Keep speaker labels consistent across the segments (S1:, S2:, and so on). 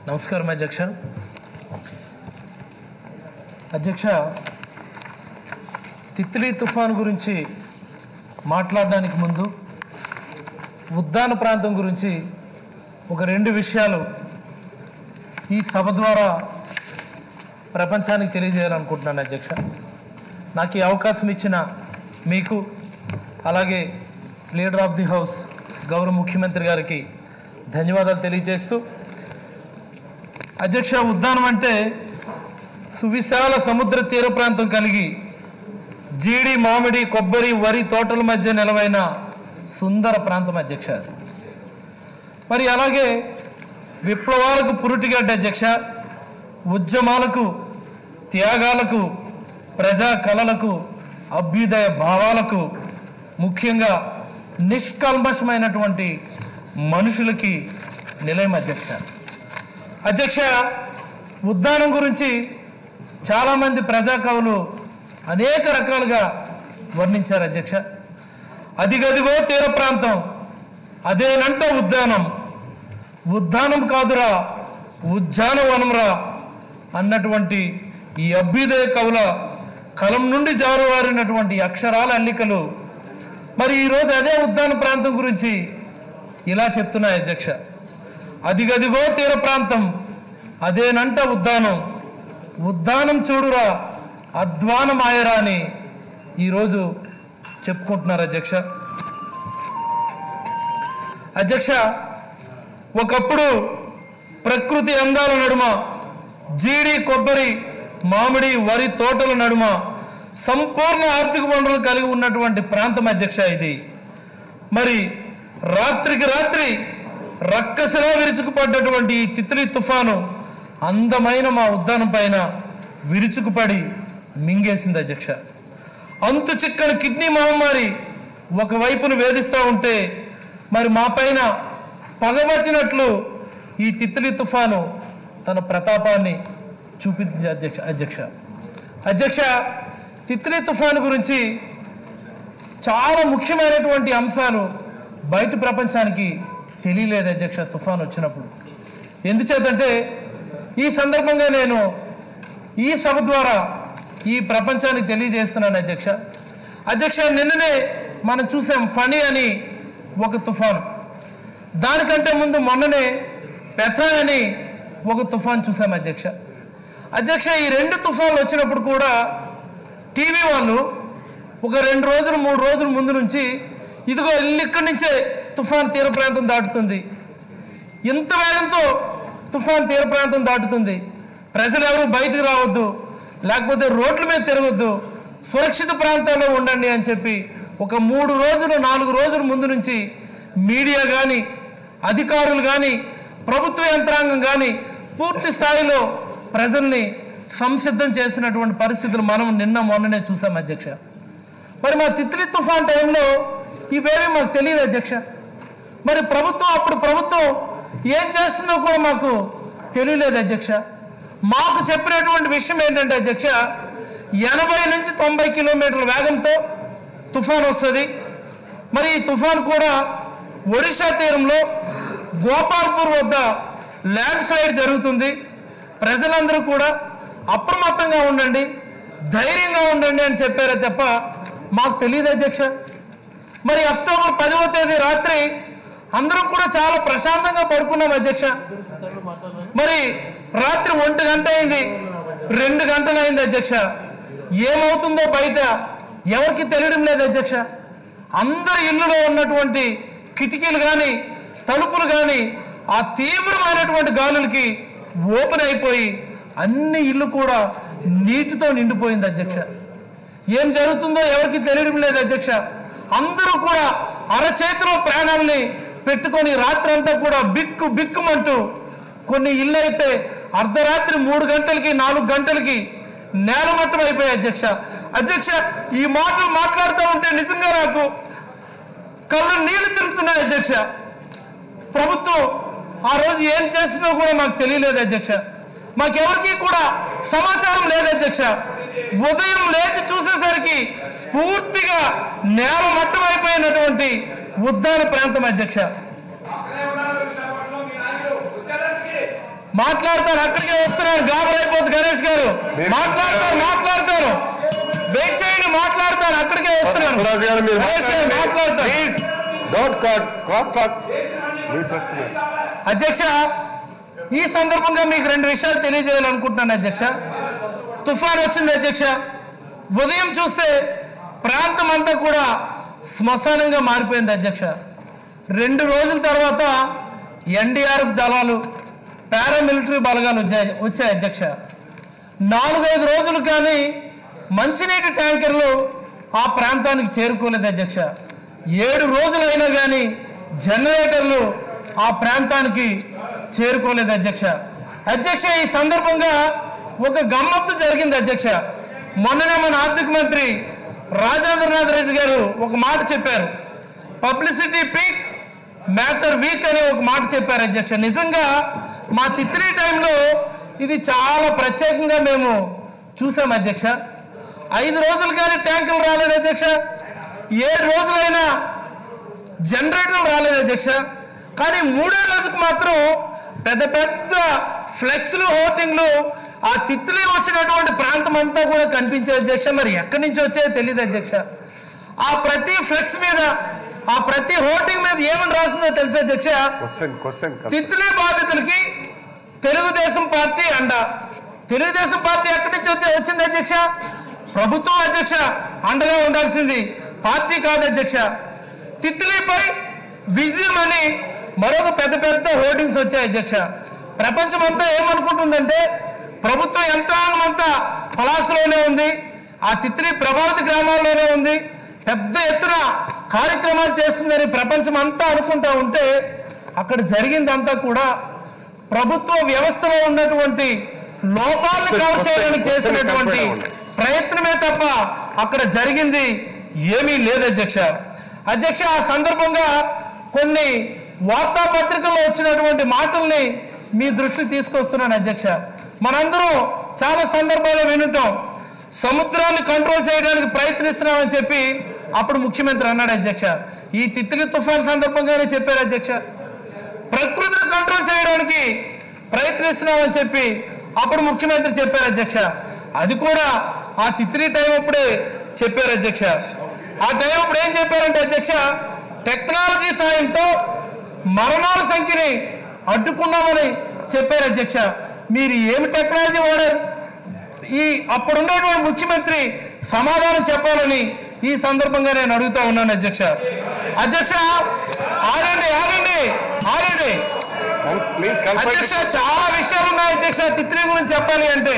S1: నమస్కారం అధ్యక్ష అధ్యక్ష తిత్లీ తుఫాన్ గురించి మాట్లాడడానికి ముందు ఉద్దాన ప్రాంతం గురించి ఒక రెండు విషయాలు ఈ సభ ద్వారా ప్రపంచానికి తెలియజేయాలనుకుంటున్నాను అధ్యక్ష నాకు ఈ అవకాశం ఇచ్చిన మీకు అలాగే లీడర్ ఆఫ్ ది హౌస్ గౌరవ ముఖ్యమంత్రి గారికి ధన్యవాదాలు తెలియజేస్తూ అధ్యక్ష ఉద్యానం అంటే సువిశాల సముద్ర తీర ప్రాంతం కలిగి జీడి మామిడి కొబ్బరి వరి తోటల మధ్య నిలవైన సుందర ప్రాంతం అధ్యక్ష అది. మరి అలాగే విప్లవాలకు పురుటిగడ్డ అధ్యక్ష ఉద్యమాలకు త్యాగాలకు ప్రజా కళలకు అభ్యుదయ భావాలకు ముఖ్యంగా నిష్కల్మషమైనటువంటి మనుషులకి నిలయం అధ్యక్ష అధ్యక్ష ఉద్దానం గురించి చాలామంది ప్రజా కవులు అనేక రకాలుగా వర్ణించారు అధ్యక్ష అదిగదిగో తీర ప్రాంతం అదేనంట ఉద్యానం ఉద్దానం కాదురా ఉద్యానవనంరా అన్నటువంటి ఈ అభ్యుదయ కవుల కలం నుండి జారువారినటువంటి అక్షరాల అల్లికలు మరి ఈరోజు అదే ఉద్యాన ప్రాంతం గురించి ఇలా చెప్తున్నాయి అధ్యక్ష అదిగదిగో తీర ప్రాంతం అదేనంట ఉద్దానం ఉద్దానం చూడురా అధ్వానం ఆయరా అని ఈరోజు చెప్పుకుంటున్నారు అధ్యక్ష అధ్యక్ష ఒకప్పుడు ప్రకృతి అందాల నడుమ జీడి కొబ్బరి మామిడి వరి తోటల నడుమ సంపూర్ణ ఆర్థిక వనరులు కలిగి ఉన్నటువంటి ప్రాంతం అధ్యక్ష ఇది మరి రాత్రికి రాత్రి రక్కసలా విరుచుకుపడ్డటువంటి ఈ తిత్లీ తుఫాను అందమైన మా ఉద్యానం పైన విరుచుకుపడి మింగేసింది అధ్యక్ష అంతు చిక్కని కిడ్నీ మహమ్మారి ఒకవైపును వేధిస్తూ ఉంటే మరి మా పైన పగబట్టినట్లు ఈ తిత్లీ తుఫాను తన ప్రతాపాన్ని చూపించింది అధ్యక్ష అధ్యక్ష అధ్యక్ష తిత్లీ తుఫాను గురించి చాలా ముఖ్యమైనటువంటి అంశాలు బయట ప్రపంచానికి తెలియలేదు అధ్యక్ష తుఫాన్ వచ్చినప్పుడు ఎందుచేతంటే ఈ సందర్భంగా నేను ఈ సభ ద్వారా ఈ ప్రపంచానికి తెలియజేస్తున్నాను అధ్యక్ష అధ్యక్ష నిన్ననే మనం చూసాం ఫణి అని ఒక తుఫాను దానికంటే ముందు మొన్ననే పెథ అని ఒక తుఫాన్ చూసాం అధ్యక్ష అధ్యక్ష ఈ రెండు తుఫాన్లు వచ్చినప్పుడు కూడా టీవీ వాళ్ళు ఒక రెండు రోజులు మూడు రోజుల ముందు నుంచి ఇదిగో ఇల్లు ఇక్కడి నుంచే తుఫాన్ తీర ప్రాంతం దాటుతుంది ఇంత వేగంతో తుఫాన్ తీర ప్రాంతం దాటుతుంది ప్రజలు ఎవరు బయటకు రావద్దు లేకపోతే రోడ్ల మీద తిరగొద్దు సురక్షిత ప్రాంతాల్లో ఉండండి అని చెప్పి ఒక మూడు రోజులు నాలుగు రోజుల ముందు నుంచి మీడియా కానీ అధికారులు కానీ ప్రభుత్వ యంత్రాంగం కానీ పూర్తి స్థాయిలో ప్రజల్ని సంసిద్ధం చేసినటువంటి పరిస్థితులు మనం నిన్న మొన్ననే చూసాం అధ్యక్ష మరి మా తిత్లీ తుఫాన్ టైంలో ఇవేమీ మాకు తెలియదు అధ్యక్ష మరి ప్రభుత్వం అప్పుడు ప్రభుత్వం ఏం చేస్తుందో కూడా మాకు తెలియలేదు అధ్యక్ష మాకు చెప్పినటువంటి విషయం ఏంటంటే అధ్యక్ష ఎనభై నుంచి తొంభై కిలోమీటర్ల వేగంతో తుఫాన్ వస్తుంది మరి ఈ తుఫాన్ కూడా ఒడిశా తీరంలో గోపాల్పూర్ వద్ద ల్యాండ్ స్లైడ్ జరుగుతుంది ప్రజలందరూ కూడా అప్రమత్తంగా ఉండండి ధైర్యంగా ఉండండి అని చెప్పారే తప్ప మాకు తెలియదు అధ్యక్ష మరి అక్టోబర్ పదవ తేదీ రాత్రి అందరం కూడా చాలా ప్రశాంతంగా పడుకున్నాం అధ్యక్ష మరి రాత్రి ఒంటి గంట అయింది రెండు గంటలు అయింది అధ్యక్ష ఏమవుతుందో బయట ఎవరికి తెలియడం లేదు అధ్యక్ష అందరి ఇల్లులో ఉన్నటువంటి కిటికీలు కానీ తలుపులు కానీ ఆ తీవ్రమైనటువంటి గాలులకి ఓపెన్ అయిపోయి అన్ని ఇల్లు కూడా నీటితో నిండిపోయింది అధ్యక్ష ఏం జరుగుతుందో ఎవరికి తెలియడం లేదు అధ్యక్ష అందరూ కూడా అరచేతిలో ప్రాణాలని పెట్టుకొని రాత్రంతా కూడా బిక్కు బిక్కుమంటూ కొన్ని ఇల్లు అయితే అర్ధరాత్రి మూడు గంటలకి నాలుగు గంటలకి నేలమట్టం అయిపోయాయి అధ్యక్ష అధ్యక్ష ఈ మాటలు మాట్లాడుతూ ఉంటే నిజంగా నాకు కళ్ళు నీళ్లు తిరుగుతున్నాయి అధ్యక్ష ప్రభుత్వం ఆ రోజు ఏం చేస్తుందో కూడా మాకు తెలియలేదు అధ్యక్ష మాకెవరికి కూడా సమాచారం లేదు అధ్యక్ష ఉదయం లేచి చూసేసరికి పూర్తిగా నేల మట్టం అయిపోయినటువంటి ఉద్దాన ప్రాంతం అధ్యక్ష మాట్లాడతాను అక్కడికే వస్తున్నాను గాబర్ అయిపోతుంది గణేష్ గారు
S2: మీరు-
S1: మాట్లాడతాను మాట్లాడతాను వెయిట్ చేయండి మాట్లాడతాను అక్కడికే వస్తున్నాను
S2: పురాజ్ గారు మీరు
S1: గణేష్ గారు మాట్లాడతాను
S2: please don't cut cross talk మీ ప్రశ్న
S1: అధ్యక్ష ఈ సందర్భంగా మీకు రెండు విషయాలు తెలియజేయాలనుకుంటున్నాను అధ్యక్ష తుఫాన్ వచ్చింది అధ్యక్ష ఉదయం చూస్తే ప్రాంతం అంతా కూడా శ్మశానంగా మారిపోయింది అధ్యక్ష రెండు రోజుల తర్వాత ఎన్డీఆర్ఎఫ్ దళాలు పారామిలిటరీ బలగాలు వచ్చాయి వచ్చాయి అధ్యక్ష నాలుగైదు రోజులు కానీ మంచినీటి ట్యాంకర్లు ఆ ప్రాంతానికి చేరుకోలేదు అధ్యక్ష ఏడు రోజులైనా కానీ జనరేటర్లు ఆ ప్రాంతానికి చేరుకోలేదు అధ్యక్ష అధ్యక్ష ఈ సందర్భంగా ఒక గమ్మత్తు జరిగింది అధ్యక్ష మొన్ననే మన ఆర్థిక మంత్రి రాజేంద్రనాథ్ రెడ్డి గారు ఒక మాట చెప్పారు పబ్లిసిటీ పీక్ మ్యాటర్ వీక్ అనే ఒక మాట చెప్పారు అధ్యక్ష నిజంగా మా తిత్రి టైంలో ఇది చాలా ప్రత్యేకంగా మేము చూసాం అధ్యక్ష ఐదు రోజులు కానీ ట్యాంకులు రాలేదు అధ్యక్ష ఏడు రోజులైనా జనరేటర్లు రాలేదు అధ్యక్ష కానీ మూడో రోజుకు మాత్రం పెద్ద పెద్ద ఫ్లెక్స్లు హోర్డింగ్లు ఆ తిత్లీ వచ్చినటువంటి ప్రాంతం అంతా కూడా కనిపించే అధ్యక్ష మరి ఎక్కడి నుంచి వచ్చాయో తెలియదు అధ్యక్ష ఆ ప్రతి ఫ్లెక్స్ మీద ఆ ప్రతి హోర్డింగ్ మీద ఏమని రాసిందో తెలుసు అధ్యక్ష
S2: క్వశ్చన్ క్వశ్చన్
S1: తిత్లీ బాధితులకి తెలుగుదేశం పార్టీ అండ తెలుగుదేశం పార్టీ ఎక్కడి నుంచి వచ్చి వచ్చింది అధ్యక్ష ప్రభుత్వం అధ్యక్ష అండగా ఉండాల్సింది పార్టీ కాదు అధ్యక్ష తిత్లీపై విజయం అని మరొక పెద్ద పెద్ద హోర్డింగ్స్ వచ్చాయి అధ్యక్ష ప్రపంచం అంతా ఏమనుకుంటుందంటే ప్రభుత్వం యంత్రాంగం అంతా పలాసలోనే ఉంది ఆ తిత్లీ ప్రభావిత గ్రామాల్లోనే ఉంది పెద్ద ఎత్తున కార్యక్రమాలు చేస్తుందని ప్రపంచం అంతా అనుకుంటా ఉంటే అక్కడ జరిగిందంతా కూడా ప్రభుత్వ వ్యవస్థలో ఉన్నటువంటి లోపాలను కవర్ చేయడానికి చేసినటువంటి ప్రయత్నమే తప్ప అక్కడ జరిగింది ఏమీ లేదు అధ్యక్ష అధ్యక్ష ఆ సందర్భంగా కొన్ని వార్తాపత్రికల్లో వచ్చినటువంటి మాటల్ని మీ దృష్టికి తీసుకొస్తున్నాను అధ్యక్ష మనందరం చాలా సందర్భాల్లో వినుంటాం సముద్రాన్ని కంట్రోల్ చేయడానికి ప్రయత్నిస్తున్నామని చెప్పి అప్పుడు ముఖ్యమంత్రి అన్నాడు అధ్యక్ష ఈ తిత్లీ తుఫాన్ సందర్భంగానే చెప్పారు అధ్యక్ష ప్రకృతిని కంట్రోల్ చేయడానికి ప్రయత్నిస్తున్నామని చెప్పి అప్పుడు ముఖ్యమంత్రి చెప్పారు అధ్యక్ష అది కూడా ఆ తిత్రి టైం అప్పుడే చెప్పారు అధ్యక్ష ఆ టైం అప్పుడు ఏం చెప్పారంటే అధ్యక్ష టెక్నాలజీ సాయంతో మరణాల సంఖ్యని అడ్డుకున్నామని చెప్పారు అధ్యక్ష మీరు ఏమి టెక్నాలజీ వాడారు ఈ అప్పుడున్నటువంటి ముఖ్యమంత్రి సమాధానం చెప్పాలని ఈ సందర్భంగా నేను అడుగుతా ఉన్నాను అధ్యక్ష అధ్యక్ష ఆగండి ఆగండి ఆగండి
S2: ప్లీజ్
S1: అధ్యక్ష చాలా విషయాలు ఉన్నాయి అధ్యక్ష తిత్రి గురించి చెప్పాలి అంటే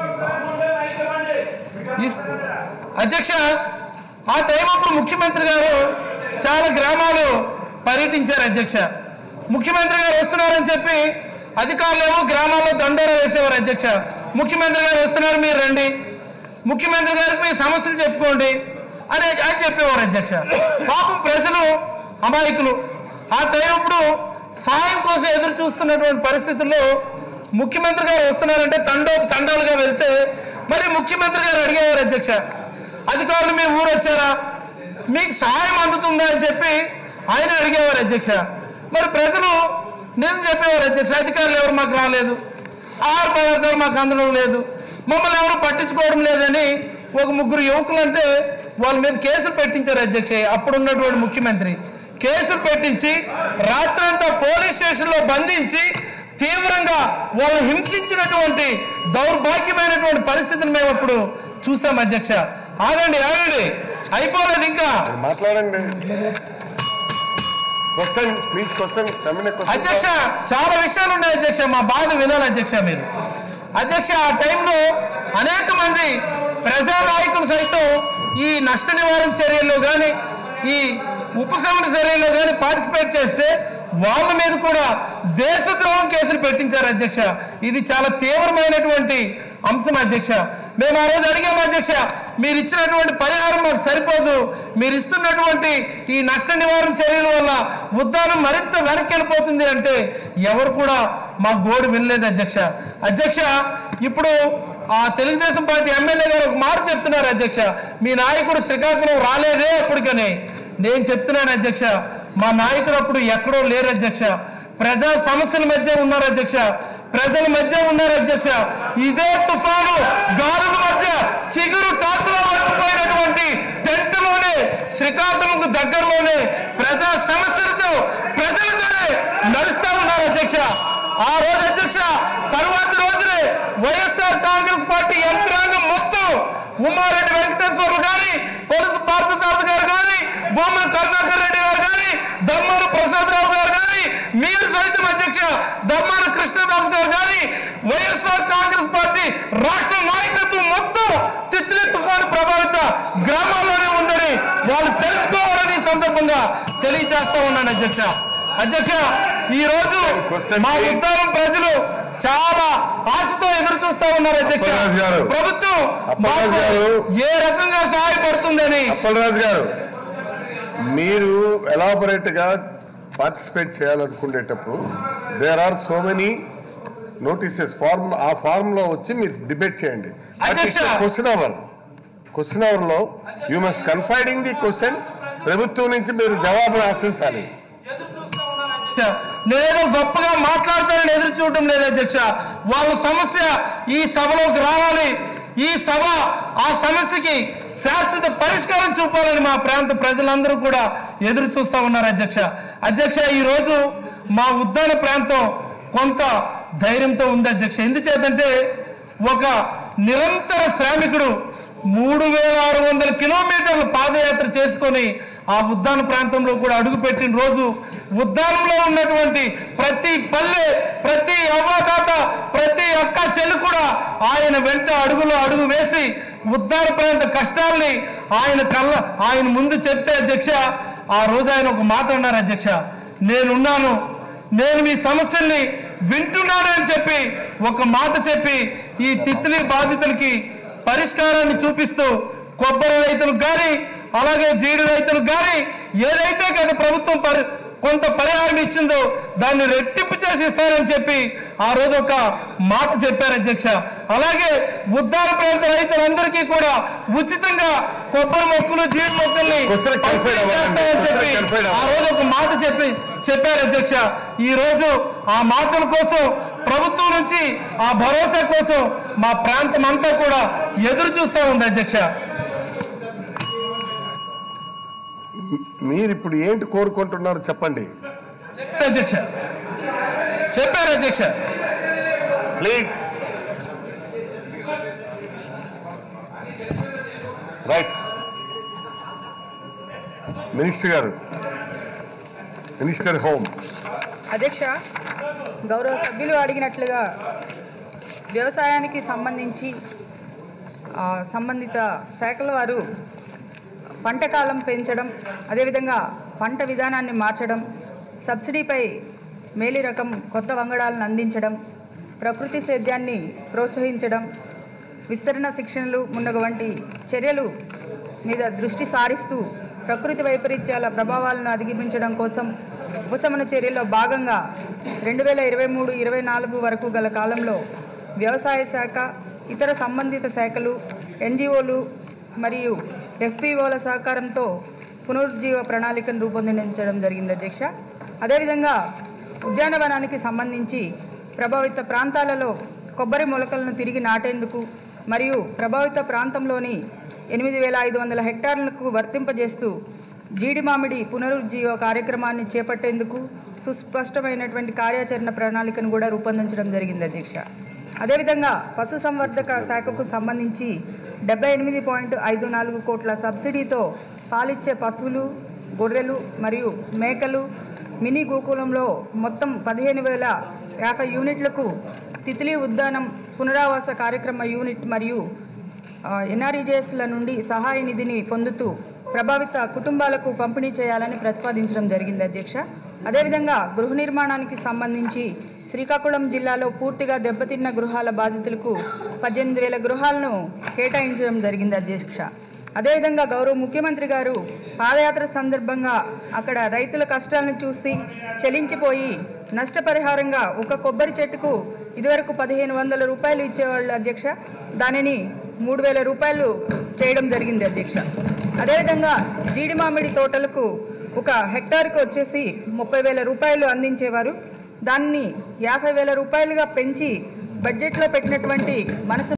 S1: ఈ- అధ్యక్ష ఆ టైం అప్పుడు ముఖ్యమంత్రి గారు చాలా గ్రామాలు పర్యటించారు అధ్యక్ష ముఖ్యమంత్రి గారు వస్తున్నారని చెప్పి అధికారులేమో గ్రామాల్లో దండోరా వేసేవారు అధ్యక్ష ముఖ్యమంత్రి గారు వస్తున్నారు మీరు రండి ముఖ్యమంత్రి గారికి మీ సమస్యలు చెప్పుకోండి అని అని చెప్పేవారు అధ్యక్ష పాపం ప్రజలు అమాయకులు ఆ టైం అప్పుడు సాయం కోసం ఎదురు చూస్తున్నటువంటి పరిస్థితుల్లో ముఖ్యమంత్రి గారు వస్తున్నారంటే తండో తండాలుగా వెళ్తే మరి ముఖ్యమంత్రి గారు అడిగేవారు అధ్యక్ష అధికారులు మీ ఊరు వచ్చారా మీకు సహాయం అందుతుందా అని చెప్పి ఆయన అడిగేవారు అధ్యక్ష మరి ప్రజలు నేను చెప్పేవారు అధ్యక్ష అధికారులు ఎవరు మాకు రాలేదు ఆహార పదార్థాలు మాకు అందడం లేదు మమ్మల్ని ఎవరు పట్టించుకోవడం లేదని ఒక ముగ్గురు యువకులు అంటే వాళ్ళ మీద కేసులు పెట్టించారు అధ్యక్ష అప్పుడున్నటువంటి ముఖ్యమంత్రి కేసులు పెట్టించి రాత్రంతా పోలీస్ స్టేషన్ లో బంధించి తీవ్రంగా వాళ్ళు హింసించినటువంటి దౌర్భాగ్యమైనటువంటి పరిస్థితిని మేము అప్పుడు చూసాం అధ్యక్ష ఆగండి ఆగండి అయిపోలేదు ఇంకా
S2: మాట్లాడండి క్వశ్చన్ ప్లీజ్ క్వశ్చన్ కమిన
S1: అధ్యక్ష చాలా విషయాలు ఉన్నాయి అధ్యక్ష మా బాధ వినాలి అధ్యక్ష మీరు అధ్యక్ష ఆ టైంలో అనేక మంది ప్రజా నాయకులు సైతం ఈ నష్ట నివారణ చర్యల్లో కానీ ఈ ఉపశమన చర్యల్లో కానీ పార్టిసిపేట్ చేస్తే వాళ్ళ మీద కూడా దేశద్రోహం కేసులు పెట్టించారు అధ్యక్ష ఇది చాలా తీవ్రమైనటువంటి అంశం అధ్యక్ష మేము ఆ రోజు అడిగాము అధ్యక్ష మీరు ఇచ్చినటువంటి పరిహారం మాకు సరిపోదు మీరు ఇస్తున్నటువంటి ఈ నష్ట నివారణ చర్యల వల్ల ఉద్దానం మరింత వెనక్కి వెళ్ళిపోతుంది అంటే ఎవరు కూడా మా గోడు వినలేదు అధ్యక్ష అధ్యక్ష ఇప్పుడు ఆ తెలుగుదేశం పార్టీ ఎమ్మెల్యే గారు ఒక మాట చెప్తున్నారు అధ్యక్ష మీ నాయకుడు శ్రీకాకుళం రాలేదే అప్పటికని నేను చెప్తున్నాను అధ్యక్ష మా నాయకుడు అప్పుడు ఎక్కడో లేరు అధ్యక్ష ప్రజా సమస్యల మధ్య ఉన్నారు అధ్యక్ష ప్రజల మధ్య ఉన్నారు అధ్యక్ష ఇదే తుఫాను గాలుల మధ్య చిగురు టాకులో పట్టుకుపోయినటువంటి టెంట్ లోనే శ్రీకాకుళంకు దగ్గరలోనే ప్రజా సమస్యలతో ప్రజలతోనే నడుస్తా ఉన్నారు అధ్యక్ష ఆ రోజు అధ్యక్ష తరువాత రోజునే వైఎస్ఆర్ కాంగ్రెస్ పార్టీ యంత్రాంగం మొత్తం ఉమారెడ్డి వెంకటేశ్వర్లు గాని పొలుసు పార్థసారథి గారు గాని బొమ్మల కరుణాకర్ రెడ్డి గారు గాని దమ్మారు ప్రసాదరావు గారు గాని మీరు సైతం అధ్యక్ష దమ్మారు కృష్ణదాస్ గారు గాని వైఎస్ఆర్ కాంగ్రెస్ పార్టీ రాష్ట్ర నాయకత్వం మొత్తం తిత్లీ తుఫాను ప్రభావిత గ్రామాల్లోనే ఉందని వాళ్ళు తెలుసుకోవాలని ఈ సందర్భంగా తెలియజేస్తా ఉన్నాను అధ్యక్ష అధ్యక్ష ఈ రోజు
S2: Question
S1: మా
S2: please.
S1: ఉత్తరం ప్రజలు చాలా ఆశతో ఎదురు చూస్తా ఉన్నారు అధ్యక్ష
S2: అప్పలరాజు గారు.
S1: ప్రభుత్వం
S2: అప్పలరాజు
S1: మాకు
S2: గారు.
S1: ఏ రకంగా సహాయపడుతుందని
S2: అప్పలరాజు గారు మీరు ఎలాబొరేట్ గా పార్టిసిపేట్ చేయాలనుకునేటప్పుడు there are so many notices form ఆ ఫార్మ్ లో వచ్చి మీరు డిబేట్ చేయండి
S1: అధ్యక్ష.
S2: క్వశ్చన్ అవర్ క్వశ్చన్ అవర్ లో you must confiding the question ప్రభుత్వం నుంచి మీరు జవాబును ఆశించాలి
S1: నేనేదో గొప్పగా మాట్లాడతానని ఎదురు చూడటం లేదు అధ్యక్ష వాళ్ళ సమస్య ఈ సభలోకి రావాలి ఈ సభ ఆ సమస్యకి శాశ్వత పరిష్కారం చూపాలని మా ప్రాంత ప్రజలందరూ కూడా ఎదురు చూస్తా ఉన్నారు అధ్యక్ష అధ్యక్ష ఈ రోజు మా ఉద్దాన ప్రాంతం కొంత ధైర్యంతో ఉంది అధ్యక్ష ఎందుచేతంటే ఒక నిరంతర శ్రామికుడు మూడు వేల ఆరు వందల కిలోమీటర్ల పాదయాత్ర చేసుకొని ఆ ఉద్దాన ప్రాంతంలో కూడా అడుగు పెట్టిన రోజు ఉద్దానంలో ఉన్నటువంటి ప్రతి పల్లె ప్రతి అవ్వదాత ప్రతి అక్క చెల్లి కూడా ఆయన వెంట అడుగులో అడుగు వేసి ఉద్దాన ప్రాంత కష్టాల్ని ఆయన కళ్ళ ఆయన ముందు చెప్తే అధ్యక్ష ఆ రోజు ఆయన ఒక మాట అన్నారు అధ్యక్ష నేనున్నాను నేను మీ సమస్యల్ని వింటున్నాను అని చెప్పి ఒక మాట చెప్పి ఈ తిత్లీ బాధితులకి పరిష్కారాన్ని చూపిస్తూ కొబ్బరి రైతులకు కానీ అలాగే జీడి రైతులకు కానీ ఏదైతే గత ప్రభుత్వం పరి కొంత పరిహారం ఇచ్చిందో దాన్ని రెట్టింపు చేసి ఇస్తారని చెప్పి ఆ రోజు ఒక మాట చెప్పారు అధ్యక్ష అలాగే ఉద్దాన ప్రాంత రైతులందరికీ కూడా ఉచితంగా కొబ్బరి మొక్కలు జీడి మొక్కల్ని
S2: Question clarified అవ్వాలండి.
S1: చేస్తామని చెప్పి
S2: Question clarified
S1: ఆ రోజు ఒక మాట చెప్పి చెప్పారు అధ్యక్ష ఈ రోజు ఆ మాటల కోసం ప్రభుత్వం నుంచి ఆ భరోసా కోసం మా ప్రాంతం అంతా కూడా ఎదురు చూస్తూ ఉంది అధ్యక్ష
S2: మీరు ఇప్పుడు ఏంటి కోరుకుంటున్నారు చెప్పండి
S1: అధ్యక్ష చెప్పారు అధ్యక్ష
S2: ప్లీజ్ రైట్ మినిస్టర్ గారు మినిస్టర్ హోమ్
S3: అధ్యక్ష గౌరవ సభ్యులు అడిగినట్లుగా వ్యవసాయానికి సంబంధించి ఆ, సంబంధిత శాఖల వారు పంట కాలం పెంచడం అదేవిధంగా పంట విధానాన్ని మార్చడం సబ్సిడీపై మేలి రకం కొత్త వంగడాలను అందించడం ప్రకృతి సేద్యాన్ని ప్రోత్సహించడం విస్తరణ శిక్షణలు మున్నగు వంటి చర్యలు మీద దృష్టి సారిస్తూ ప్రకృతి వైపరీత్యాల ప్రభావాలను అధిగమించడం కోసం ఉపశమన చర్యల్లో భాగంగా రెండు వేల ఇరవై మూడు ఇరవై నాలుగు వరకు గల కాలంలో వ్యవసాయ శాఖ ఇతర సంబంధిత శాఖలు ఎన్జిఓలు మరియు ఎఫ్పిఓల సహకారంతో పునరుజ్జీవ ప్రణాళికను రూపొందించడం జరిగింది అధ్యక్ష అదేవిధంగా ఉద్యానవనానికి సంబంధించి ప్రభావిత ప్రాంతాలలో కొబ్బరి మొలకలను తిరిగి నాటేందుకు మరియు ప్రభావిత ప్రాంతంలోని ఎనిమిది వేల ఐదు వందల హెక్టార్లకు వర్తింపజేస్తూ జీడి మామిడి పునరుజ్జీవ కార్యక్రమాన్ని చేపట్టేందుకు సుస్పష్టమైనటువంటి కార్యాచరణ ప్రణాళికను కూడా రూపొందించడం జరిగింది అధ్యక్ష అదేవిధంగా పశుసంవర్ధక శాఖకు సంబంధించి డెబ్బై ఎనిమిది పాయింట్ ఐదు నాలుగు కోట్ల సబ్సిడీతో పాలిచ్చే పశువులు గొర్రెలు మరియు మేకలు మినీ గోకులంలో మొత్తం పదిహేను వేల యాభై యూనిట్లకు తిత్లీ ఉద్యానం పునరావాస కార్యక్రమ యూనిట్ మరియు ఎన్ఆర్ఈజేఎస్ల నుండి సహాయ నిధిని పొందుతూ ప్రభావిత కుటుంబాలకు పంపిణీ చేయాలని ప్రతిపాదించడం జరిగింది అధ్యక్ష అదేవిధంగా గృహ నిర్మాణానికి సంబంధించి శ్రీకాకుళం జిల్లాలో పూర్తిగా దెబ్బతిన్న గృహాల బాధితులకు పద్దెనిమిది వేల గృహాలను కేటాయించడం జరిగింది అధ్యక్ష అదేవిధంగా గౌరవ ముఖ్యమంత్రి గారు పాదయాత్ర సందర్భంగా అక్కడ రైతుల కష్టాలను చూసి చెలించిపోయి నష్టపరిహారంగా ఒక కొబ్బరి చెట్టుకు ఇదివరకు పదిహేను వందల రూపాయలు ఇచ్చేవాళ్ళు అధ్యక్ష దానిని మూడు వేల రూపాయలు చేయడం జరిగింది అధ్యక్ష అదేవిధంగా జీడి మామిడి తోటలకు ఒక హెక్టార్కి వచ్చేసి ముప్పై వేల రూపాయలు అందించేవారు దాన్ని యాభై వేల రూపాయలుగా పెంచి బడ్జెట్లో పెట్టినటువంటి మనసు